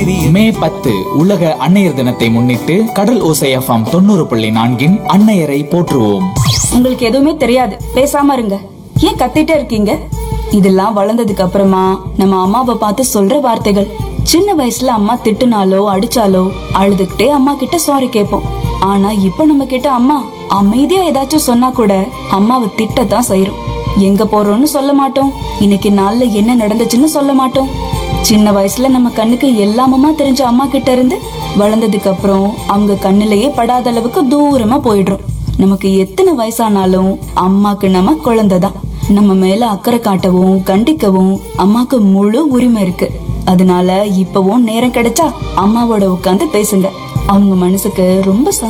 மே பத்து உலக அன்னையர் தினத்தை முன்னிட்டு கடல் ஓசை எஃப்எம் தொண்ணூறு புள்ளி நான்கின் அன்னையரை போற்றுவோம் உங்களுக்கு எதுவுமே தெரியாது பேசாம இருங்க ஏன் கத்திட்டே இருக்கீங்க இதெல்லாம் வளர்ந்ததுக்கு அப்புறமா நம்ம அம்மாவை பார்த்து சொல்ற வார்த்தைகள் சின்ன வயசுல அம்மா திட்டுனாலோ அடிச்சாலோ அழுதுகிட்டே அம்மா கிட்ட சாரி கேட்போம் ஆனா இப்ப நம்ம கிட்ட அம்மா அமைதியா ஏதாச்சும் சொன்னா கூட அம்மாவை திட்டத்தான் செய்யறோம் எங்க போறோம்னு சொல்ல மாட்டோம் இன்னைக்கு நாள்ல என்ன நடந்துச்சுன்னு சொல்ல மாட்டோம் சின்ன வயசுல நம்ம கண்ணுக்கு எல்லாமமா தெரிஞ்ச அம்மா கிட்ட இருந்து வளர்ந்ததுக்கு அப்புறம் அவங்க கண்ணிலேயே படாத அளவுக்கு தூரமா போயிடுறோம் நமக்கு எத்தனை வயசானாலும் அம்மாக்கு நம்ம குழந்தைதான் நம்ம மேல அக்கறை காட்டவும் கண்டிக்கவும் அம்மாக்கு முழு உரிமை இருக்கு அதனால இப்பவும் நேரம் கிடைச்சா அம்மாவோட உட்காந்து பேசுங்க அவங்க மனசுக்கு ரொம்ப